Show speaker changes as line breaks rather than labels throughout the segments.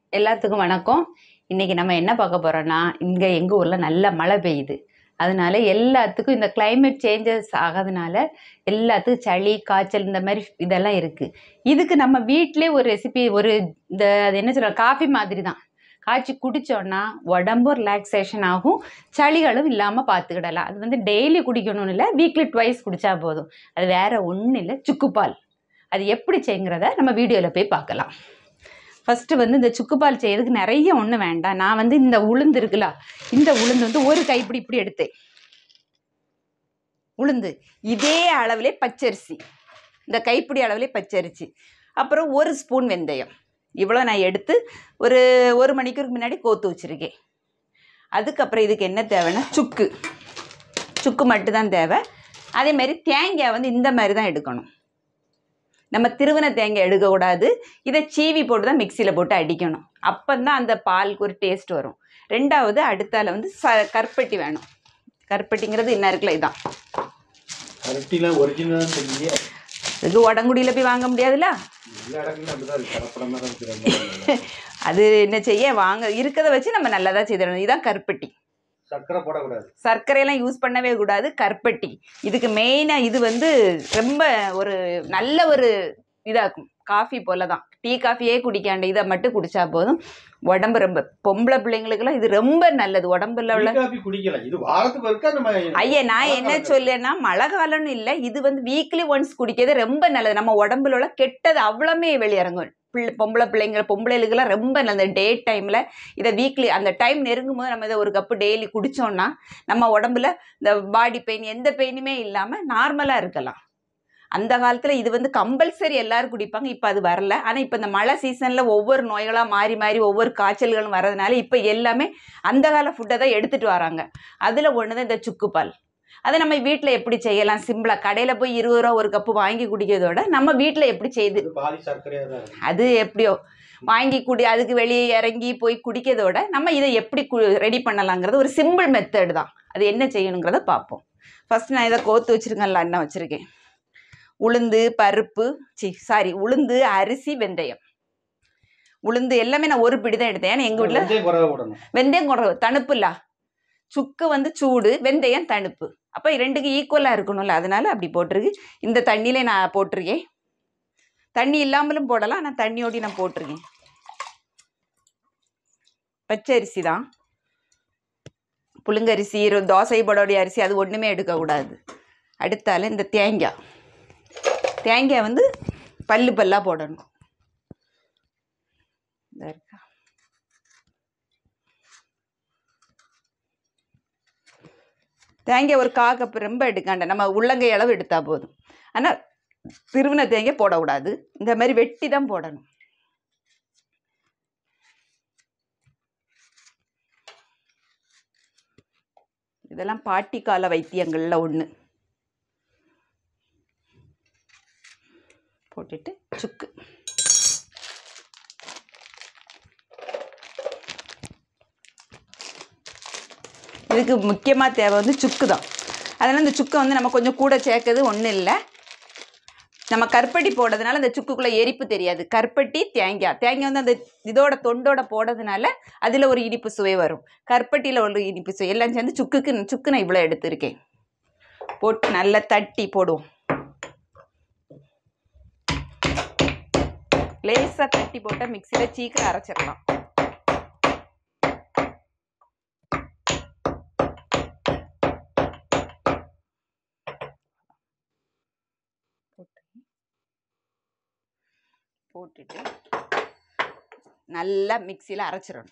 எல்லாத்துக்கும் வணக்கம் இன்னைக்கு நம்ம என்ன பார்க்க போறோம்னா இங்க எங்க ஊர்ல நல்ல மழை பெய்யுது அதனால எல்லாத்துக்கும் இந்த climate சேஞ்சஸ் ஆகிறதுனால எல்லாத்துக்கும் சளி காய்ச்சல் இந்த மாதிரி இதெல்லாம் இருக்கு இதுக்கு நம்ம வீட்டிலே ஒரு ரெசிபி ஒரு இந்த அது என்ன சொல்ற காஃபி மாதிரி தான் காய்ச்சி குடிச்சோன்னா உடம்பும் ரிலாக்ஸேஷன் ஆகும் சளிகளும் இல்லாமல் பார்த்துக்கிடலாம் அது வந்து டெய்லி குடிக்கணும்னு இல்லை வீக்லி ட்வைஸ் குடிச்சா போதும் அது வேற ஒன்றும் இல்லை சுக்குப்பால் அது எப்படி செய்யுங்கிறத நம்ம வீடியோவில் போய் பார்க்கலாம் ஃபஸ்ட்டு வந்து இந்த சுக்குப்பால் செய்யறதுக்கு நிறைய ஒன்றும் வேண்டாம் நான் வந்து இந்த உளுந்து இருக்குல்ல இந்த உளுந்து வந்து ஒரு கைப்பிடி இப்படி எடுத்தேன் உளுந்து இதே அளவிலே பச்சரிசி இந்த கைப்பிடி அளவிலே பச்சரிசி அப்புறம் ஒரு ஸ்பூன் வெந்தயம் இவ்வளோ நான் எடுத்து ஒரு ஒரு மணிக்கூருக்கு முன்னாடி கோத்து வச்சுருக்கேன் அதுக்கப்புறம் இதுக்கு என்ன தேவைன்னா சுக்கு சுக்கு மட்டும்தான் தேவை அதே மாதிரி தேங்காய் வந்து இந்த மாதிரி தான் எடுக்கணும் நம்ம திருவன தேங்காய் எடுக்கக்கூடாது இதை சீவி போட்டு தான் மிக்சியில் போட்டு அடிக்கணும் அப்போந்தான் அந்த பாலுக்கு ஒரு டேஸ்ட் வரும் ரெண்டாவது அடுத்தால வந்து ச கருப்பட்டி வேணும் கருப்பட்டிங்கிறது என்ன இருக்குல்ல இதான்
கரட்டிலாம் ஒரிஜினல் தெரியலையே
இதுக்கு உடங்குடியில் போய் வாங்க முடியாதுல்ல
எல்லா இடங்களும் அப்படிதான் இருக்கு கலப்படமாக தான் இருக்கிறாங்க
அது என்ன செய்ய வாங்க இருக்கிறத வச்சு நம்ம நல்லதாக செய்திடணும் இதுதான் கருப்பட்டி
சர்க்கரை போடக்கூடாது
சர்க்கரையெல்லாம் யூஸ் பண்ணவே கூடாது கருப்பட்டி இதுக்கு மெயினாக இது வந்து ரொம்ப ஒரு நல்ல ஒரு இதாக்கும் காஃபி போல தான் டீ காஃபியே குடிக்காண்ட இதை மட்டும் குடிச்சா போதும் உடம்பு ரொம்ப பொம்பளை பிள்ளைங்களுக்கெல்லாம் இது ரொம்ப நல்லது உடம்புல உள்ள
டீ காபி குடிக்கலாம் இது வாரத்துக்கு ஒருக்கா நம்ம
ஐயா நான் என்ன சொல்லேன்னா மழை காலம்னு இல்லை இது வந்து வீக்லி ஒன்ஸ் குடிக்கிறது ரொம்ப நல்லது நம்ம உடம்புல உள்ள கெட்டது அவ்வளோமே வெளியிறங்கும் பிள்ளை பொம்பளை பிள்ளைங்க பொம்பளைகளுக்கெல்லாம் ரொம்ப நல்லது டே டைமில் இதை வீக்லி அந்த டைம் நெருங்கும் போது நம்ம இதை ஒரு கப்பு டெய்லி குடித்தோம்னா நம்ம உடம்புல இந்த பாடி பெயின் எந்த பெயினுமே இல்லாமல் நார்மலாக இருக்கலாம் அந்த காலத்தில் இது வந்து கம்பல்சரி எல்லாரும் குடிப்பாங்க இப்போ அது வரல ஆனால் இப்போ இந்த மழை சீசனில் ஒவ்வொரு நோய்களாக மாறி மாறி ஒவ்வொரு காய்ச்சல்களும் வரதுனால இப்போ எல்லாமே அந்த கால ஃபுட்டை தான் எடுத்துகிட்டு வராங்க அதில் ஒன்று தான் இந்த சுக்குப்பால் அதை நம்ம வீட்டில் எப்படி செய்யலாம் சிம்பிளாக கடையில் போய் இருபது ரூபா ஒரு கப்பு வாங்கி குடிக்கிறதோட நம்ம வீட்டில் எப்படி செய்து
இது பாதி சர்க்கரையாக தான் இருக்கு
அது எப்படியோ வாங்கி குடி அதுக்கு வெளியே இறங்கி போய் குடிக்கிறதோட நம்ம இதை எப்படி கு ரெடி பண்ணலாங்கிறது ஒரு சிம்பிள் மெத்தட் தான் அது என்ன செய்யணுங்கிறத பார்ப்போம் ஃபர்ஸ்ட் நான் இதை கோத்து வச்சுருக்கேன்ல அண்ணன் வச்சுருக்கேன் உளுந்து பருப்பு சி சாரி உளுந்து அரிசி வெந்தயம் உளுந்து எல்லாமே நான் ஒரு பிடி தான் எடுத்தேன் ஏன்னா எங்கள் வீட்டில்
வெந்தயம் குறைவா போடணும்
வெந்தயம் குறை தணுப்பு இல்ல சுக்கு வந்து சூடு வெந்தயம் தணுப்பு அப்போ ரெண்டுக்கு ஈக்குவலாக இருக்கணும்ல அதனால அப்படி போட்டிருக்கு இந்த தண்ணியில நான் போட்டிருக்கேன் தண்ணி இல்லாமலும் போடலாம் ஆனால் தண்ணியோடி நான் போட்டிருக்கேன் பச்சை அரிசி தான் புழுங்கரிசி ரொ- தோசை போடோடைய அரிசி அது ஒன்றுமே எடுக்கக்கூடாது அடுத்தால இந்த தேங்காய் தேங்காய் வந்து பல்லு பல்லாக போடணும் இதா இருக்கா தேங்காய் ஒரு கா கப்பு ரொம்ப எடுக்காண்ட நம்ம உள்ளங்கை அளவு எடுத்தால் போதும் ஆனால் திருவின தேங்காய் போடக்கூடாது இந்த மாதிரி வெட்டி தான் போடணும் இதெல்லாம் பாட்டி கால வைத்தியங்களில் ஒன்று போட்டுட்டு சுக்கு இதுக்கு முக்கியமாக தேவை வந்து சுக்கு தான் அதனால் இந்த சுக்கை வந்து நம்ம கொஞ்சம் கூட சேர்க்கறது ஒன்றும் இல்லை நம்ம கருப்பட்டி போடுறதுனால அந்த சுக்குக்குள்ளே எரிப்பு தெரியாது கருப்பட்டி தேங்காய் தேங்காய் வந்து அந்த இதோட தொண்டோட போடுறதுனால அதில் ஒரு இனிப்பு சுவை வரும் கருப்பட்டியில் ஒரு இனிப்பு சுவை எல்லாம் சேர்ந்து சுக்குக்கு சுக்கு நான் இவ்வளோ எடுத்திருக்கேன் போட்டு நல்லா தட்டி போடுவோம் லேசாக தட்டி போட்டால் மிக்சியில் சீக்கிரம் அரைச்சிடலாம் போட்டு போட்டுட்டு நல்லா மிக்சியில் அரைச்சிடணும்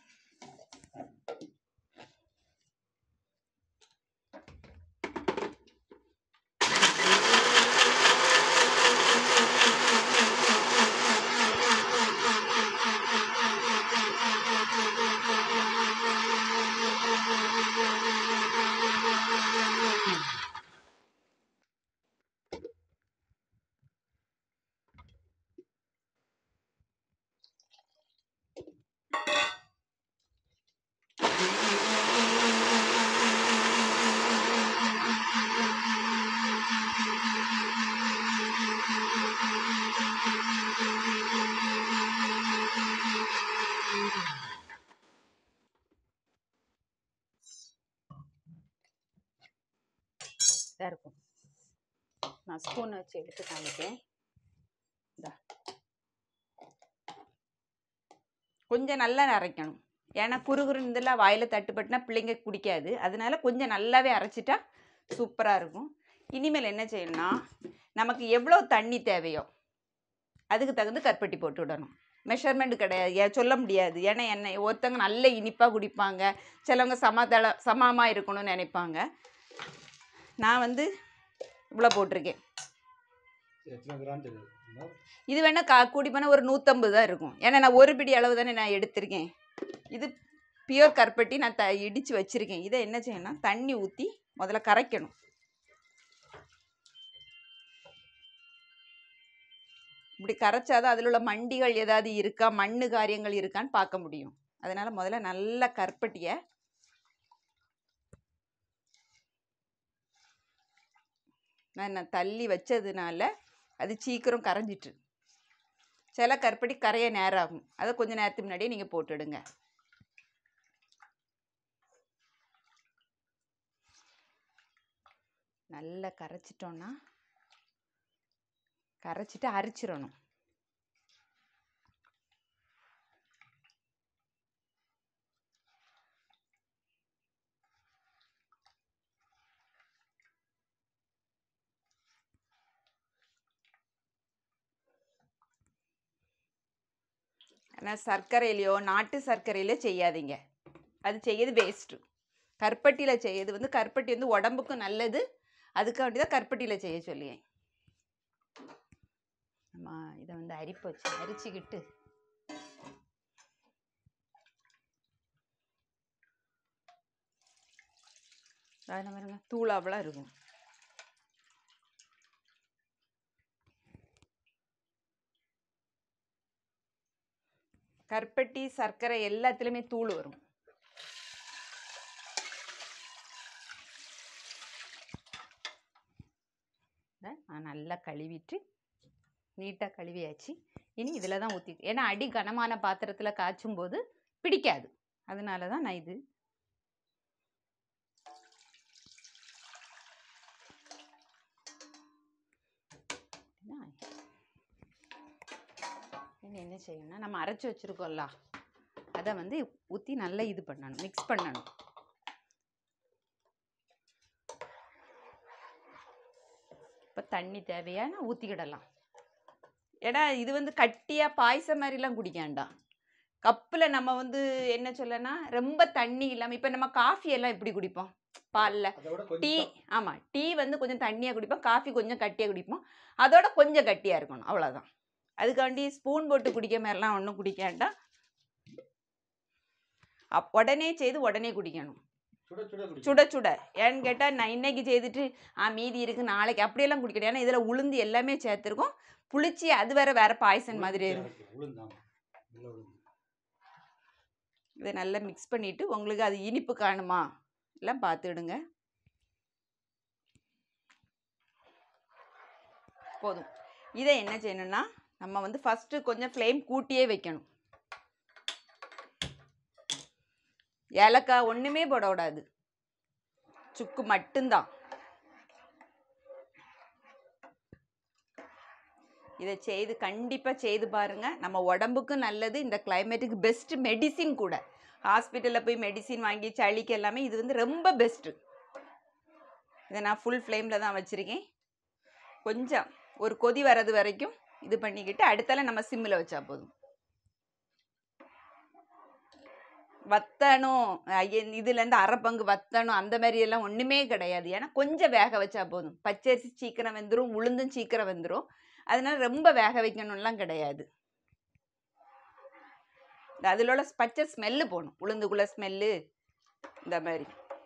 தான் இருக்கும் நான் ஸ்பூன் வச்சு எடுத்து காமிக்கேன் இந்தா. கொஞ்சம் நல்லா அரைக்கணும் ஏன்னா குறுகுறுன்னு இதெல்லாம் வாயில் தட்டுப்பட்டுனா பிள்ளைங்க குடிக்காது அதனால கொஞ்சம் நல்லாவே அரைச்சிட்டா சூப்பராக இருக்கும் இனிமேல் என்ன செய்யணும்னா நமக்கு எவ்வளோ தண்ணி தேவையோ அதுக்கு தகுந்த கருப்பட்டி போட்டு விடணும் மெஷர்மெண்ட் கிடையாது ஏ- சொல்ல முடியாது ஏன்னா என்ன ஒருத்தவங்க நல்ல இனிப்பாக குடிப்பாங்க சிலவங்க சமதள சமமாக இருக்கணும்னு நினைப்பாங்க நான் வந்து இவ்வளோ போட்டிருக்கேன்
எத்தனை கிராம் தெரியாது
இது வேணால் கா கூடி போனால் ஒரு நூற்றம்பது தான் இருக்கும் ஏன்னா நான் ஒரு பிடி அளவு தானே நான் எடுத்திருக்கேன் இது பியூர் கருப்பட்டி நான் த இடித்து வச்சுருக்கேன் இதை என்ன செய்யணும்னா தண்ணி ஊற்றி முதல்ல கரைக்கணும் இப்படி கரைச்சாதான் அதில் உள்ள மண்டிகள் ஏதாவது இருக்கா மண்ணு காரியங்கள் இருக்கான்னு பார்க்க முடியும் அதனால முதல்ல நல்ல கருப்பட்டியை நான் நான் தள்ளி வச்சதுனால அது சீக்கிரம் கரைஞ்சிட்டு சில கருப்பட்டி கரைய நேரம் ஆகும் அதை கொஞ்ச நேரத்துக்கு முன்னாடியே நீங்கள் போட்டுடுங்க நல்லா கரைச்சிட்டோன்னா கரைச்சிட்டு அரிச்சிடணும் ஆனால் சர்க்கரையிலையோ நாட்டு சர்க்கரையிலையோ செய்யாதீங்க அது செய்யறது வேஸ்ட்டு கருப்பட்டியில் செய்யறது வந்து கருப்பட்டி வந்து உடம்புக்கும் நல்லது அதுக்காண்டி தான் கருப்பட்டியில் செய்ய சொல்லியேன் ஆமா இதை வந்து அரிப்பு வச்சு அரிச்சுக்கிட்டு பாருங்க பாருங்க தூளாவெல்லாம் இருக்கும் கருப்பட்டி சர்க்கரை எல்லாத்துலேயுமே தூள் வரும் இதை நான் நல்லா கழுவிட்டு நீட்டாக கழுவியாச்சு இனி இதில் தான் ஊற்றி ஏன்னா அடி கனமான பாத்திரத்தில் காய்ச்சும் போது பிடிக்காது அதனால தான் நான் இது என்ன? இனி என்ன செய்யணும்னா நம்ம அரைச்சி வச்சுருக்கோம்ல அதை வந்து ஊற்றி நல்லா இது பண்ணணும் மிக்ஸ் பண்ணணும் இப்போ தண்ணி தேவையான ஊற்றிக்கிடலாம் ஏன்னா இது வந்து கட்டியாக பாயசம் மாதிரிலாம் குடிக்க வேண்டாம் கப்பில் நம்ம வந்து என்ன சொல்லனா ரொம்ப தண்ணி இல்லாமல் இப்போ நம்ம காஃபி எல்லாம் எப்படி குடிப்போம் பாலில்
அதை விட
டீ
கொஞ்சம்
ஆமாம் டீ வந்து கொஞ்சம் தண்ணியாக குடிப்போம் காஃபி கொஞ்சம் கட்டியாக குடிப்போம் அதோட கொஞ்சம் கட்டியாக இருக்கணும் அவ்வளோதான் அதுக்காண்டி ஸ்பூன் போட்டு குடிக்க மாதிரிலாம் ஒன்றும் குடிக்க வேண்டாம் அப் உடனே செய்து உடனே குடிக்கணும்
சுட சுட குடிக்கணும்.
சுட சுட ஏன்னு கேட்டால் நான் இன்னைக்கு செய்துட்டு ஆ மீதி இருக்கு நாளைக்கு அப்படியெல்லாம் குடிக்கணும் ஏன்னா இதில் உளுந்து எல்லாமே சேர்த்துருக்கோம் புளிச்சி அது வேற வேற பாய்சன் மாதிரி இருக்கும்
உளுந்து உளுந்து, ஆமா. நல்ல உளுந்து.
இதை நல்லா மிக்ஸ் பண்ணிட்டு உங்களுக்கு அது இனிப்பு காணுமா எல்லாம் பார்த்துடுங்க போதும் இதை என்ன செய்யணும்னா நம்ம வந்து ஃபஸ்ட்டு கொஞ்சம் ஃப்ளேம் கூட்டியே வைக்கணும் ஏலக்காய் ஒன்றுமே போடக்கூடாது சுக்கு மட்டும்தான் இதை செய்து கண்டிப்பாக செய்து பாருங்க நம்ம உடம்புக்கும் நல்லது இந்த கிளைமேட்டுக்கு பெஸ்ட் மெடிசின் கூட ஹாஸ்பிட்டலில் போய் மெடிசின் வாங்கி சளிக்கு எல்லாமே இது வந்து ரொம்ப பெஸ்ட்டு இதை நான் ஃபுல் ஃப்ளேமில் தான் வச்சுருக்கேன் கொஞ்சம் ஒரு கொதி வர்றது வரைக்கும் இது பண்ணிக்கிட்டு அடுத்தால நம்ம சிம்மில் வச்சா போதும் வத்தணும் ஐய- இதுலேருந்து அரை பங்கு வத்தணும் அந்த மாதிரி எல்லாம் ஒன்றுமே கிடையாது ஏன்னா கொஞ்சம் வேக வச்சா போதும் பச்சரிசி சீக்கிரம் வெந்துடும் உளுந்தும் சீக்கிரம் வெந்துடும் அதனால ரொம்ப வேக வைக்கணும்லாம் கிடையாது இந்த அதில் உள்ள பச்சை ஸ்மெல்லு போகணும் உளுந்துக்குள்ள ஸ்மெல்லு இந்த மாதிரி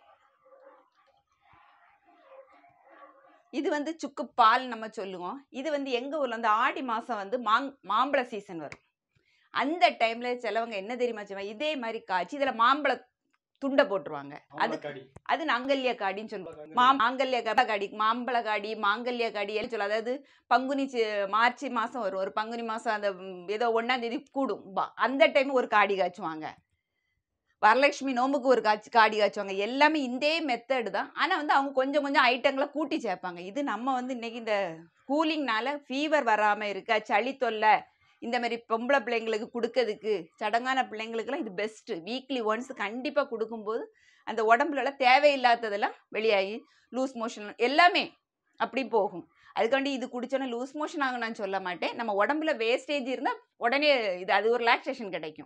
இது வந்து சுக்கு பால் நம்ம சொல்லுவோம் இது வந்து எங்க ஊர்ல வந்து ஆடி மாசம் வந்து மாங் மாம்பழ சீசன் வரும் அந்த டைம்ல சிலவங்க என்ன தெரியுமா செய்வாங்க இதே மாதிரி காய்ச்சி இதுல மாம்பழ துண்டை போட்டுருவாங்க அது
ஆம்பலக்காடி.
அது நாங்கல்ய காடின்னு சொல்லுவாங்க
ஆம்பலக்காடி.
மா மாங்கல்ய கா- காடி மாம்பழ காடி மாங்கல்ய காடி எல்லாம் சொல்ல அதாவது பங்குனி சி- மார்ச் மாதம் வரும் ஒரு பங்குனி மாதம் அந்த ம், ஏதோ ஒன்றாம் தேதி கூடும் பா- அந்த டைம் ஒரு காடி காய்ச்சுவாங்க வரலட்சுமி நோம்புக்கு ஒரு காய்ச்சி காடி காய்ச்சுவாங்க எல்லாமே இதே மெத்தடு தான் ஆனால் வந்து அவங்க கொஞ்சம் கொஞ்சம் ஐட்டங்களை கூட்டி சேர்ப்பாங்க இது நம்ம வந்து இன்னைக்கு இந்த கூலிங்னால ஃபீவர் வராமல் இருக்க சளி தொல்லை இந்த மாதிரி பொம்பளை பிள்ளைங்களுக்கு கொடுக்கறதுக்கு சடங்கான பிள்ளைங்களுக்குலாம் இது பெஸ்ட்டு வீக்லி ஒன்ஸ் கண்டிப்பாக கொடுக்கும்போது அந்த உடம்புல தேவையில்லாததெல்லாம் வெளியாகி லூஸ் மோஷன் எல்லாமே அப்படி போகும் அதுக்காண்டி இது குடிச்சோன்னா லூஸ் மோஷன் ஆகும் நான் சொல்ல மாட்டேன் நம்ம உடம்புல வேஸ்டேஜ் இருந்தால் உடனே இது அது ஒரு ரிலாக்ஸேஷன் கிடைக்கும்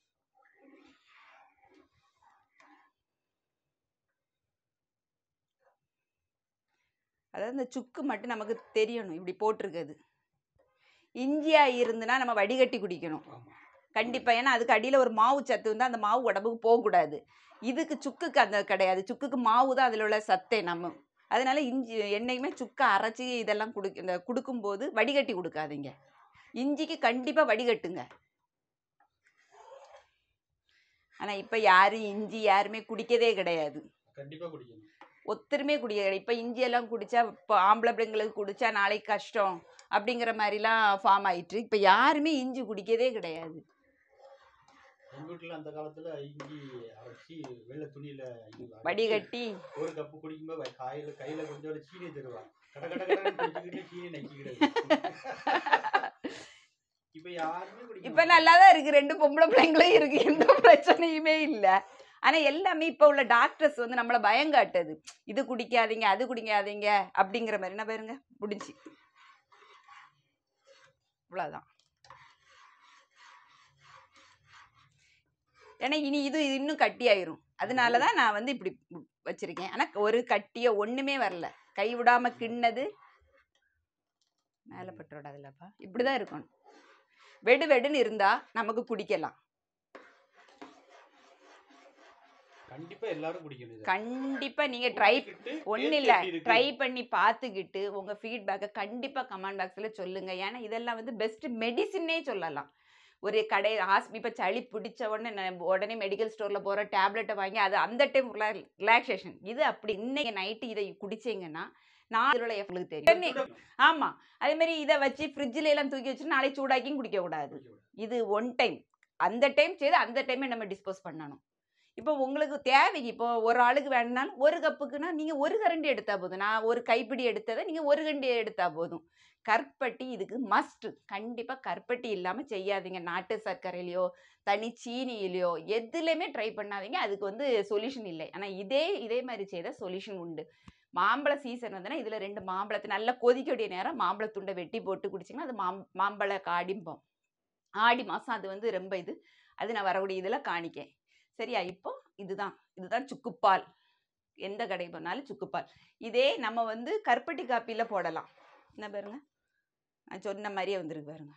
அதாவது இந்த சுக்கு மட்டும் நமக்கு தெரியணும் இப்படி போட்டிருக்குது இஞ்சியா இருந்துன்னா நம்ம வடிகட்டி குடிக்கணும்
ஆமா
கண்டிப்பா ஏன்னா அதுக்கு அடியில ஒரு மாவு சத்து வந்து அந்த மாவு உடம்புக்கு போகக்கூடாது இதுக்கு சுக்குக்கு அந்த கிடையாது சுக்குக்கு மாவு தான் அதில் உள்ள சத்தே நம்ம அதனால இஞ்சி என்னைக்குமே சுக்கை அரைச்சி இதெல்லாம் குடு இந்த கொடுக்கும்போது வடிகட்டி கொடுக்காதீங்க இஞ்சிக்கு கண்டிப்பா வடிகட்டுங்க ஆனா இப்ப யாரும் இஞ்சி யாருமே குடிக்கதே கிடையாது
கண்டிப்பா குடிக்கணும்
ஒத்தருமே குடிக்க கிடையாது இப்போ இஞ்சி எல்லாம் குடிச்சா இப்போ ஆம்பளை பிள்ளைங்களுக்கு குடிச்சா நாளைக்கு கஷ்டம் அப்படிங்கிற மாதிரிலாம் ஃபார்ம் ஆயிட்டு இப்போ யாருமே இஞ்சி குடிக்கதே கிடையாது
எங்க வீட்டுல அந்த காலத்துல இஞ்சி அரைச்சி வெள்ளை துணியில இஞ்சி அரைச்சி
வடிகட்டி
ஒரு கப்பு குடிக்கும்போது வ- காயில கையில கொஞ்சோட சீனி தருவாங்க கட கட கடன்னு குடிச்சுக்கிட்டு சீனி நக்கிக்கிறது இப்ப யாருமே குடிக்க
இப்போ நல்லா தான் இருக்கு ரெண்டு பொம்பளை பிள்ளைங்களும் இருக்கு எந்த பிரச்சனையுமே இல்லை ஆனா எல்லாமே இப்போ உள்ள டாக்டர்ஸ் வந்து நம்மளை பயங்காட்டுது இது குடிக்காதீங்க அது குடிக்காதீங்க அப்படிங்கிற மாதிரி என்ன பாருங்க முடிஞ்சு இவ்வளோதான் ஏன்னா இனி இது இன்னும் கட்டி ஆயிரும் அதனால தான் நான் வந்து இப்படி வச்சிருக்கேன் ஆனா ஒரு கட்டியோ ஒண்ணுமே வரல கை விடாம கிண்ணது மேலே பட்டு விடாதுல்லப்பா இப்படிதான் இருக்கணும் வெடு வெடுன்னு இருந்தா நமக்கு குடிக்கலாம்
கண்டிப்பா எல்லாரும் குடிக்கணும் இதை.
கண்டிப்பா நீங்க ட்ரை
குடிச்சிட்டு
ஒன்றும்
taste
இல்லை
எப்படி இருக்கு?
ட்ரை பண்ணி பார்த்துக்கிட்டு உங்கள் ஃபீட்பேக்கை கண்டிப்பாக கமெண்ட் பாக்ஸில் சொல்லுங்கள் ஏன்னா இதெல்லாம் வந்து பெஸ்ட் மெடிசின்னே சொல்லலாம் ஒரு கடை ஹாஸ் இப்போ சளி பிடிச்ச உடனே நம்ம உடனே மெடிக்கல் ஸ்டோரில் போகிற டேப்லெட்டை வாங்கி அது அந்த டைம் ரிலாக்ஸேஷன் இது அப்படி இன்னைக்கு நைட்டு இதை குடிச்சீங்கன்னா நாளில் உள்ள உங்களுக்கு தெரியும்
சுட-
ஆமாம் அதே மாதிரி இதை வச்சு ஃப்ரிட்ஜில் எல்லாம் தூக்கி வச்சு நாளைக்கு சூடாக்கியும் குடிக்கக்கூடாது
குடிக்கக்கூடாது.
இது ஒன் டைம் அந்த டைம் செய்து அந்த டைமே நம்ம டிஸ்போஸ் பண்ணணும் இப்போ உங்களுக்கு தேவைக்கு இப்போ ஒரு ஆளுக்கு வேணும்னாலும் ஒரு கப்புக்குன்னா நீங்கள் ஒரு கரண்டி எடுத்தா போதும் நான் ஒரு கைப்பிடி எடுத்ததை நீங்கள் ஒரு கரண்டி எடுத்தா போதும் கற்பட்டி இதுக்கு மஸ்ட் கண்டிப்பாக கற்பட்டி இல்லாமல் செய்யாதீங்க நாட்டு சர்க்கரையிலையோ தனி சீனியிலையோ எதுலையுமே ட்ரை பண்ணாதீங்க அதுக்கு வந்து சொல்யூஷன் இல்லை ஆனால் இதே இதே மாதிரி செய்த சொல்யூஷன் உண்டு மாம்பழ சீசன் வந்துன்னா இதில் ரெண்டு மாம்பழத்தை நல்லா கொதிக்கக்கூடிய நேரம் மாம்பழ துண்டை வெட்டி போட்டு குடிச்சிங்கன்னா அது மாம் மாம்பழ காடிம்போம் ஆடி மாதம் அது வந்து ரொம்ப இது அது நான் வரக்கூடிய இதில் காணிக்கேன் சரியா இப்போ இதுதான் இதுதான் சுக்குப்பால் எந்த கடை போனாலும் சுக்குப்பால் இதே நம்ம வந்து கருப்பட்டி காப்பியில் போடலாம் என்ன பாருங்க நான் சொன்ன மாதிரியே வந்திருக்கு பாருங்க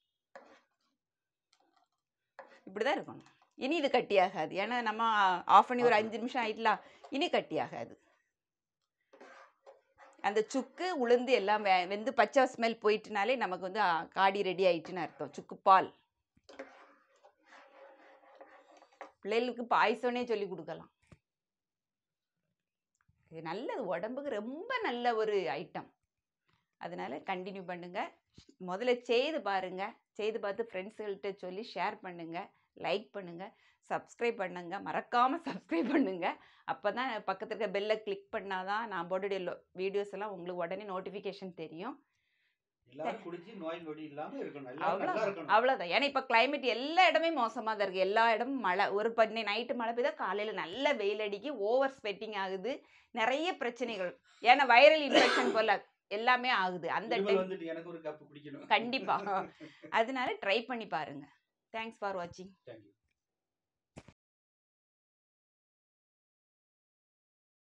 இப்படிதான் இருக்கணும் இனி இது கட்டியாகாது ஏன்னா நம்ம ஆஃப் பண்ணி ஒரு அஞ்சு நிமிஷம் ஆயிட்டலாம் இனி கட்டியாகாது அந்த சுக்கு உளுந்து எல்லாம் வே வெந்து பச்சை ஸ்மெல் போயிட்டுனாலே நமக்கு வந்து ஆ, காடி ரெடி ஆயிட்டுன்னு அர்த்தம் சுக்கு பால் பிள்ளைகளுக்கு பாயசம்னே சொல்லி கொடுக்கலாம் இது நல்லது உடம்புக்கு ரொம்ப நல்ல ஒரு ஐட்டம் அதனால கண்டினியூ பண்ணுங்க முதல்ல செய்து பாருங்க செய்து பார்த்து ஃப்ரெண்ட்ஸுகள்கிட்ட சொல்லி ஷேர் பண்ணுங்க லைக் பண்ணுங்க சப்ஸ்கிரைப் பண்ணுங்க மறக்காம சப்ஸ்கிரைப் பண்ணுங்க அப்பதான் பக்கத்துல இருக்க பெல்லை கிளிக் பண்ணாதான் நான் போட்டுடைய வீடியோஸ் எல்லாம் உங்களுக்கு உடனே நோட்டிஃபிகேஷன் தெரியும்
எல்லாரும் குடிச்சு நோய் நொடி இல்லாம இருக்கணும் எல்லாரும் நல்லா
அவ்வளோ
இருக்கணும்
அவ்வளோதான் ஏன்னா இப்போ climate எல்லா இடமே மோசமாக தான் இருக்குது எல்லா இடமும் மழை ஒரு பண்ணி நைட்டு மழை பெய்தா காலையில் நல்ல வெயில் அடிக்கி ஓவர் ஸ்வெட்டிங் ஆகுது நிறைய பிரச்சனைகள் ஏன்னா வைரல் இன்ஃபெக்ஷன் போல எல்லாமே ஆகுது அந்த
இருமல்
டைம்
வந்துட்டு எனக்கு ஒரு கப் குடிக்கணும்
கண்டிப்பா அதனால ட்ரை பண்ணி பாருங்க தேங்க்ஸ் ஃபார் வாட்சிங்
தேங்க்யூ